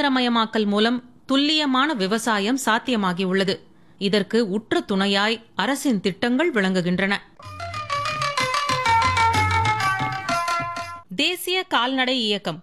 இயந்திரமயமாக்கல் மூலம் துல்லியமான விவசாயம் சாத்தியமாகியுள்ளது இதற்கு உற்ற துணையாய் அரசின் திட்டங்கள் விளங்குகின்றன தேசிய கால்நடை இயக்கம்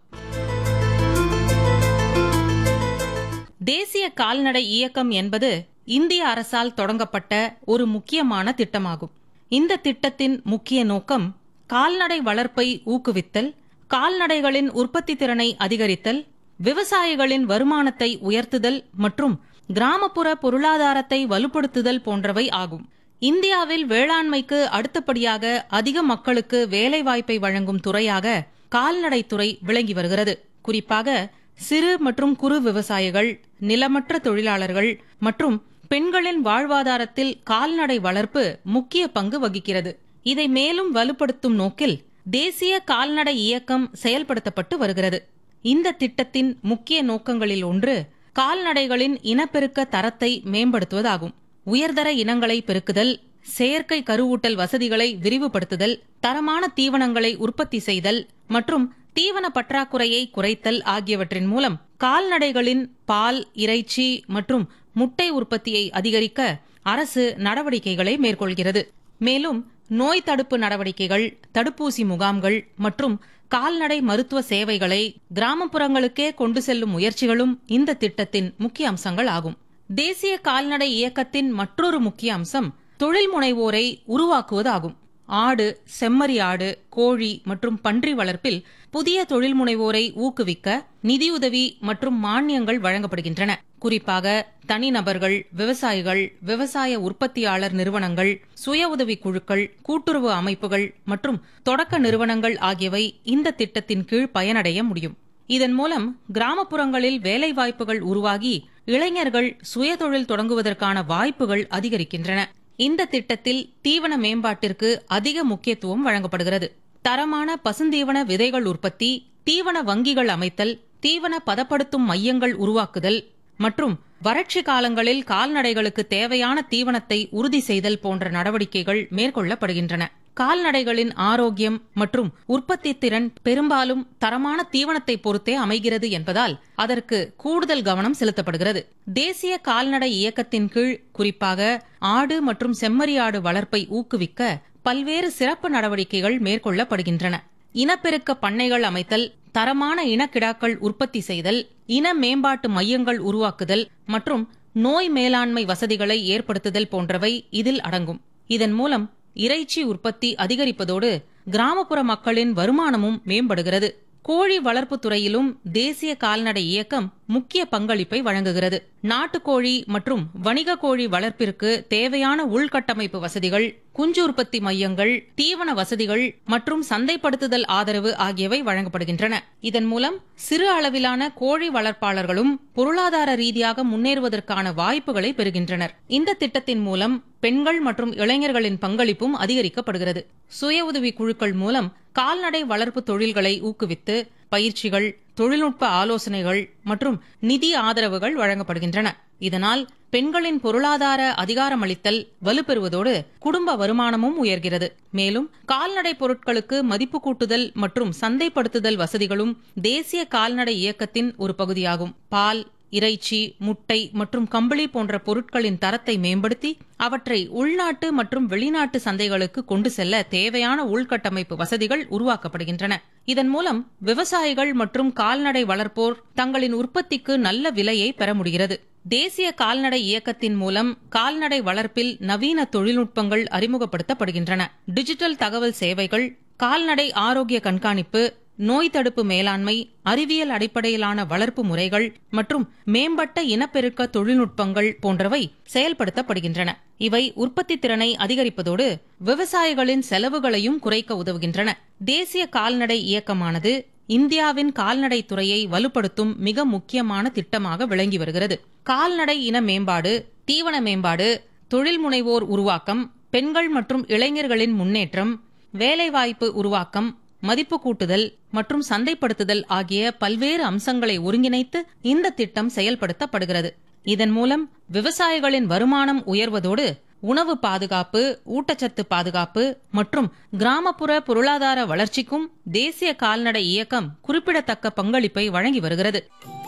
தேசிய கால்நடை இயக்கம் என்பது இந்திய அரசால் தொடங்கப்பட்ட ஒரு முக்கியமான திட்டமாகும் இந்த திட்டத்தின் முக்கிய நோக்கம் கால்நடை வளர்ப்பை ஊக்குவித்தல் கால்நடைகளின் உற்பத்தி திறனை அதிகரித்தல் விவசாயிகளின் வருமானத்தை உயர்த்துதல் மற்றும் கிராமப்புற பொருளாதாரத்தை வலுப்படுத்துதல் போன்றவை ஆகும் இந்தியாவில் வேளாண்மைக்கு அடுத்தபடியாக அதிக மக்களுக்கு வேலைவாய்ப்பை வழங்கும் துறையாக கால்நடைத்துறை விளங்கி வருகிறது குறிப்பாக சிறு மற்றும் குறு விவசாயிகள் நிலமற்ற தொழிலாளர்கள் மற்றும் பெண்களின் வாழ்வாதாரத்தில் கால்நடை வளர்ப்பு முக்கிய பங்கு வகிக்கிறது இதை மேலும் வலுப்படுத்தும் நோக்கில் தேசிய கால்நடை இயக்கம் செயல்படுத்தப்பட்டு வருகிறது இந்த திட்டத்தின் முக்கிய நோக்கங்களில் ஒன்று கால்நடைகளின் இனப்பெருக்க தரத்தை மேம்படுத்துவதாகும் உயர்தர இனங்களை பெருக்குதல் செயற்கை கருவூட்டல் வசதிகளை விரிவுபடுத்துதல் தரமான தீவனங்களை உற்பத்தி செய்தல் மற்றும் தீவன பற்றாக்குறையை குறைத்தல் ஆகியவற்றின் மூலம் கால்நடைகளின் பால் இறைச்சி மற்றும் முட்டை உற்பத்தியை அதிகரிக்க அரசு நடவடிக்கைகளை மேற்கொள்கிறது மேலும் நோய் தடுப்பு நடவடிக்கைகள் தடுப்பூசி முகாம்கள் மற்றும் கால்நடை மருத்துவ சேவைகளை கிராமப்புறங்களுக்கே கொண்டு செல்லும் முயற்சிகளும் இந்த திட்டத்தின் முக்கிய அம்சங்கள் ஆகும் தேசிய கால்நடை இயக்கத்தின் மற்றொரு முக்கிய அம்சம் தொழில் முனைவோரை உருவாக்குவதாகும் ஆடு செம்மறி ஆடு கோழி மற்றும் பன்றி வளர்ப்பில் புதிய தொழில் முனைவோரை ஊக்குவிக்க நிதியுதவி மற்றும் மானியங்கள் வழங்கப்படுகின்றன குறிப்பாக தனிநபர்கள் விவசாயிகள் விவசாய உற்பத்தியாளர் நிறுவனங்கள் சுய உதவி குழுக்கள் கூட்டுறவு அமைப்புகள் மற்றும் தொடக்க நிறுவனங்கள் ஆகியவை இந்த திட்டத்தின் கீழ் பயனடைய முடியும் இதன் மூலம் கிராமப்புறங்களில் வேலைவாய்ப்புகள் உருவாகி இளைஞர்கள் சுயதொழில் தொடங்குவதற்கான வாய்ப்புகள் அதிகரிக்கின்றன இந்த திட்டத்தில் தீவன மேம்பாட்டிற்கு அதிக முக்கியத்துவம் வழங்கப்படுகிறது தரமான பசுந்தீவன விதைகள் உற்பத்தி தீவன வங்கிகள் அமைத்தல் தீவன பதப்படுத்தும் மையங்கள் உருவாக்குதல் மற்றும் வறட்சி காலங்களில் கால்நடைகளுக்கு தேவையான தீவனத்தை உறுதி செய்தல் போன்ற நடவடிக்கைகள் மேற்கொள்ளப்படுகின்றன கால்நடைகளின் ஆரோக்கியம் மற்றும் உற்பத்தி திறன் பெரும்பாலும் தரமான தீவனத்தை பொறுத்தே அமைகிறது என்பதால் அதற்கு கூடுதல் கவனம் செலுத்தப்படுகிறது தேசிய கால்நடை இயக்கத்தின் கீழ் குறிப்பாக ஆடு மற்றும் செம்மறி ஆடு வளர்ப்பை ஊக்குவிக்க பல்வேறு சிறப்பு நடவடிக்கைகள் மேற்கொள்ளப்படுகின்றன இனப்பெருக்க பண்ணைகள் அமைத்தல் தரமான இனக்கிடாக்கள் உற்பத்தி செய்தல் இன மேம்பாட்டு மையங்கள் உருவாக்குதல் மற்றும் நோய் மேலாண்மை வசதிகளை ஏற்படுத்துதல் போன்றவை இதில் அடங்கும் இதன் மூலம் இறைச்சி உற்பத்தி அதிகரிப்பதோடு கிராமப்புற மக்களின் வருமானமும் மேம்படுகிறது கோழி வளர்ப்பு துறையிலும் தேசிய கால்நடை இயக்கம் முக்கிய பங்களிப்பை வழங்குகிறது நாட்டுக்கோழி மற்றும் வணிக கோழி வளர்ப்பிற்கு தேவையான உள்கட்டமைப்பு வசதிகள் குஞ்சு உற்பத்தி மையங்கள் தீவன வசதிகள் மற்றும் சந்தைப்படுத்துதல் ஆதரவு ஆகியவை வழங்கப்படுகின்றன இதன் மூலம் சிறு அளவிலான கோழி வளர்ப்பாளர்களும் பொருளாதார ரீதியாக முன்னேறுவதற்கான வாய்ப்புகளை பெறுகின்றனர் இந்த திட்டத்தின் மூலம் பெண்கள் மற்றும் இளைஞர்களின் பங்களிப்பும் அதிகரிக்கப்படுகிறது சுய உதவி குழுக்கள் மூலம் கால்நடை வளர்ப்பு தொழில்களை ஊக்குவித்து பயிற்சிகள் தொழில்நுட்ப ஆலோசனைகள் மற்றும் நிதி ஆதரவுகள் வழங்கப்படுகின்றன இதனால் பெண்களின் பொருளாதார அதிகாரமளித்தல் வலுப்பெறுவதோடு குடும்ப வருமானமும் உயர்கிறது மேலும் கால்நடை பொருட்களுக்கு மதிப்பு கூட்டுதல் மற்றும் சந்தைப்படுத்துதல் வசதிகளும் தேசிய கால்நடை இயக்கத்தின் ஒரு பகுதியாகும் பால் இறைச்சி முட்டை மற்றும் கம்பளி போன்ற பொருட்களின் தரத்தை மேம்படுத்தி அவற்றை உள்நாட்டு மற்றும் வெளிநாட்டு சந்தைகளுக்கு கொண்டு செல்ல தேவையான உள்கட்டமைப்பு வசதிகள் உருவாக்கப்படுகின்றன இதன் மூலம் விவசாயிகள் மற்றும் கால்நடை வளர்ப்போர் தங்களின் உற்பத்திக்கு நல்ல விலையை பெற முடிகிறது தேசிய கால்நடை இயக்கத்தின் மூலம் கால்நடை வளர்ப்பில் நவீன தொழில்நுட்பங்கள் அறிமுகப்படுத்தப்படுகின்றன டிஜிட்டல் தகவல் சேவைகள் கால்நடை ஆரோக்கிய கண்காணிப்பு நோய் தடுப்பு மேலாண்மை அறிவியல் அடிப்படையிலான வளர்ப்பு முறைகள் மற்றும் மேம்பட்ட இனப்பெருக்க தொழில்நுட்பங்கள் போன்றவை செயல்படுத்தப்படுகின்றன இவை உற்பத்தி திறனை அதிகரிப்பதோடு விவசாயிகளின் செலவுகளையும் குறைக்க உதவுகின்றன தேசிய கால்நடை இயக்கமானது இந்தியாவின் கால்நடை துறையை வலுப்படுத்தும் மிக முக்கியமான திட்டமாக விளங்கி வருகிறது கால்நடை இன மேம்பாடு தீவன மேம்பாடு தொழில் முனைவோர் உருவாக்கம் பெண்கள் மற்றும் இளைஞர்களின் முன்னேற்றம் வேலைவாய்ப்பு உருவாக்கம் மதிப்பு கூட்டுதல் மற்றும் சந்தைப்படுத்துதல் ஆகிய பல்வேறு அம்சங்களை ஒருங்கிணைத்து இந்த திட்டம் செயல்படுத்தப்படுகிறது இதன் மூலம் விவசாயிகளின் வருமானம் உயர்வதோடு உணவு பாதுகாப்பு ஊட்டச்சத்து பாதுகாப்பு மற்றும் கிராமப்புற பொருளாதார வளர்ச்சிக்கும் தேசிய கால்நடை இயக்கம் குறிப்பிடத்தக்க பங்களிப்பை வழங்கி வருகிறது